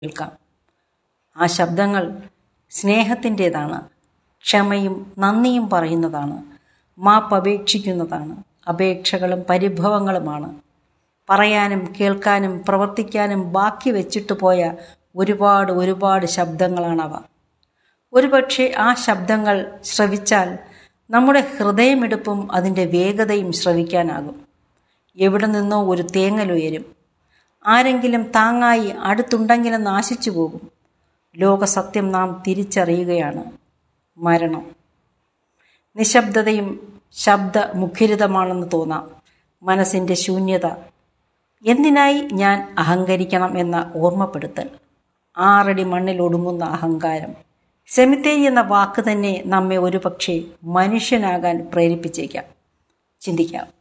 കേൾക്കാം ആ ശബ്ദങ്ങൾ സ്നേഹത്തിൻ്റെതാണ് ക്ഷമയും നന്ദിയും പറയുന്നതാണ് മാപ്പപേക്ഷിക്കുന്നതാണ് അപേക്ഷകളും പരിഭവങ്ങളുമാണ് പറയാനും കേൾക്കാനും പ്രവർത്തിക്കാനും ബാക്കി വെച്ചിട്ട് പോയ ഒരുപാട് ഒരുപാട് ശബ്ദങ്ങളാണവ ഒരുപക്ഷെ ആ ശബ്ദങ്ങൾ ശ്രവിച്ചാൽ നമ്മുടെ ഹൃദയമെടുപ്പും അതിൻ്റെ വേഗതയും ശ്രവിക്കാനാകും എവിടെ നിന്നോ ഒരു തേങ്ങലുയരും ആരെങ്കിലും താങ്ങായി അടുത്തുണ്ടെങ്കിലും നാശിച്ചു പോകും ലോകസത്യം നാം തിരിച്ചറിയുകയാണ് മരണം നിശബ്ദതയും ശബ്ദ മുഖരിതമാണെന്ന് തോന്നാം മനസ്സിൻ്റെ ശൂന്യത എന്തിനായി ഞാൻ അഹങ്കരിക്കണം എന്ന ഓർമ്മപ്പെടുത്തൽ ആറടി മണ്ണിൽ ഒടുങ്ങുന്ന അഹങ്കാരം സെമിത്തേരി എന്ന വാക്ക് തന്നെ നമ്മെ ഒരുപക്ഷെ മനുഷ്യനാകാൻ പ്രേരിപ്പിച്ചേക്കാം ചിന്തിക്കാം